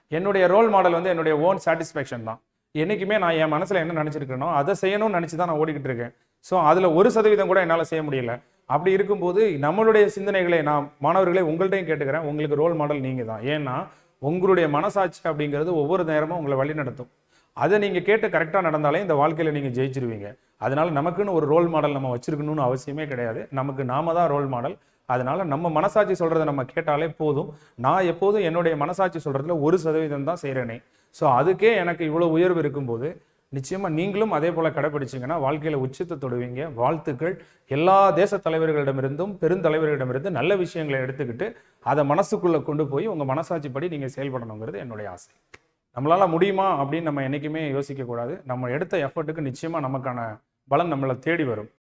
என்னுடைய role model வந்து என்னுடைய ஓன் சாட்டிஸ்ஃபேக்ஷன் தான் என்றைக்குமே நான் என் மனசில் என்ன நினச்சிருக்கேனோ அதை செய்யணும்னு நினச்சி தான் நான் ஓடிக்கிட்டு இருக்கேன் ஸோ அதில் ஒரு சதவீதம் கூட என்னால் செய்ய முடியல அப்படி இருக்கும்போது நம்மளுடைய சிந்தனைகளை நான் மாணவர்களே உங்கள்கிட்டையும் கேட்டுக்கிறேன் உங்களுக்கு ரோல் மாடல் நீங்கள் தான் ஏன்னா உங்களுடைய மனசாட்சி அப்படிங்கிறது ஒவ்வொரு நேரமும் உங்களை வழி நடத்தும் அதை நீங்கள் கேட்டு கரெக்டாக நடந்தாலே இந்த வாழ்க்கையில் நீங்கள் ஜெயிச்சிருவீங்க அதனால நமக்குன்னு ஒரு ரோல் மாடல் நம்ம வச்சிருக்கணும்னு அவசியமே கிடையாது நமக்கு நாம தான் ரோல் மாடல் அதனால நம்ம மனசாட்சி சொல்றதை நம்ம கேட்டாலே போதும் நான் எப்போதும் என்னுடைய மனசாட்சி சொல்றதுல ஒரு சதவீதம் தான் செய்கிறேனே ஸோ அதுக்கே எனக்கு இவ்வளோ உயர்வு இருக்கும்போது நிச்சயமா நீங்களும் அதே போல கடைபிடிச்சீங்கன்னா வாழ்க்கையில உச்சத்தை தொடுவீங்க வாழ்த்துக்கள் எல்லா தேச தலைவர்களிடமிருந்தும் பெருந்தலைவர்களிடமிருந்து நல்ல விஷயங்களை எடுத்துக்கிட்டு அதை மனசுக்குள்ள கொண்டு போய் உங்க மனசாட்சிப்படி நீங்க செயல்படணுங்கிறது என்னுடைய ஆசை நம்மளால முடியுமா அப்படின்னு நம்ம என்னைக்குமே யோசிக்க கூடாது நம்ம எடுத்த எஃபர்ட்டுக்கு நிச்சயமா நமக்கான பலன் நம்மளை தேடி வரும்